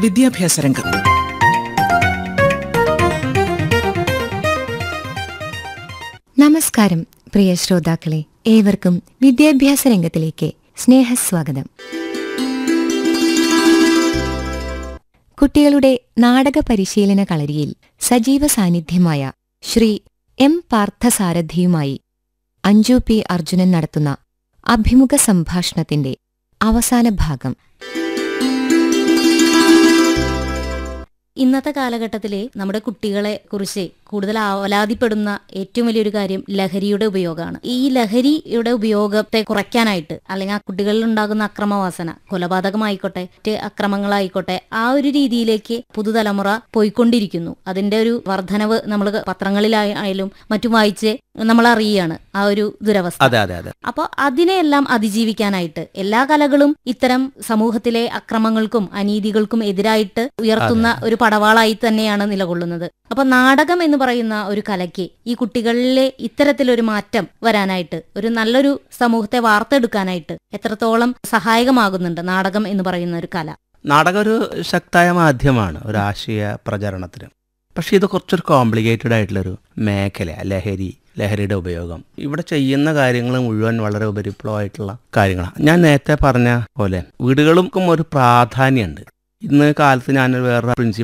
വിദ്യാഭ്യാസ രംഗം നമസ്കാരം പ്രിയ ശ്രോതാക്കളെ ഏവർക്കും വിദ്യാഭ്യാസ രംഗത്തിലേക്ക് സ്നേഹസ്വാഗതം കുട്ടികളുടെ നാടക പരിശീലന കളരിയിൽ സജീവ സാന്നിധ്യമായ ശ്രീ എം പാർത്ഥസാരഥിയുമായി അഞ്ജു പി അർജുനൻ നടത്തുന്ന അഭിമുഖ സംഭാഷണത്തിന്റെ അവസാന ഭാഗം ഇന്നത്തെ കാലഘട്ടത്തിലെ നമ്മുടെ കുട്ടികളെ കുറിച്ച് കൂടുതൽ അവലാതിപ്പെടുന്ന ഏറ്റവും വലിയൊരു കാര്യം ലഹരിയുടെ ഉപയോഗമാണ് ഈ ലഹരിയുടെ ഉപയോഗത്തെ കുറയ്ക്കാനായിട്ട് അല്ലെങ്കിൽ ആ കുട്ടികളിൽ ഉണ്ടാകുന്ന അക്രമവാസന കൊലപാതകമായിക്കോട്ടെ മറ്റ് അക്രമങ്ങളായിക്കോട്ടെ ആ ഒരു രീതിയിലേക്ക് പുതുതലമുറ പോയിക്കൊണ്ടിരിക്കുന്നു അതിന്റെ ഒരു വർധനവ് നമ്മൾ പത്രങ്ങളിലായാലും മറ്റും വായിച്ച് നമ്മൾ അറിയുകയാണ് ആ ഒരു ദുരവസ്ഥ അതെ അതെ അതെ അപ്പോൾ അതിനെയെല്ലാം അതിജീവിക്കാനായിട്ട് എല്ലാ കലകളും ഇത്തരം സമൂഹത്തിലെ അക്രമങ്ങൾക്കും അനീതികൾക്കും എതിരായിട്ട് ഉയർത്തുന്ന ഒരു പടവാളായി തന്നെയാണ് നിലകൊള്ളുന്നത് അപ്പൊ നാടകം എന്ന് പറയുന്ന ഒരു കലയ്ക്ക് ഈ കുട്ടികളിലെ ഇത്തരത്തിലൊരു മാറ്റം വരാനായിട്ട് ഒരു നല്ലൊരു സമൂഹത്തെ വാർത്തെടുക്കാനായിട്ട് എത്രത്തോളം സഹായകമാകുന്നുണ്ട് നാടകം എന്ന് പറയുന്ന ഒരു കല നാടകം ഒരു ശക്തായ മാധ്യമമാണ് ഒരു ആശയ പ്രചരണത്തിന് പക്ഷേ ഇത് കുറച്ചൊരു കോംപ്ലിക്കേറ്റഡ് ആയിട്ടുള്ളൊരു മേഖല ലഹരി ലഹരിയുടെ ഉപയോഗം ഇവിടെ ചെയ്യുന്ന കാര്യങ്ങൾ മുഴുവൻ വളരെ ഉപരിപ്ലവമായിട്ടുള്ള കാര്യങ്ങളാണ് ഞാൻ നേരത്തെ പറഞ്ഞ പോലെ വീടുകൾക്കും ഒരു പ്രാധാന്യമുണ്ട് ഇന്ന് കാലത്ത് ഞാൻ വേറെ പ്രിൻസിപ്പൽ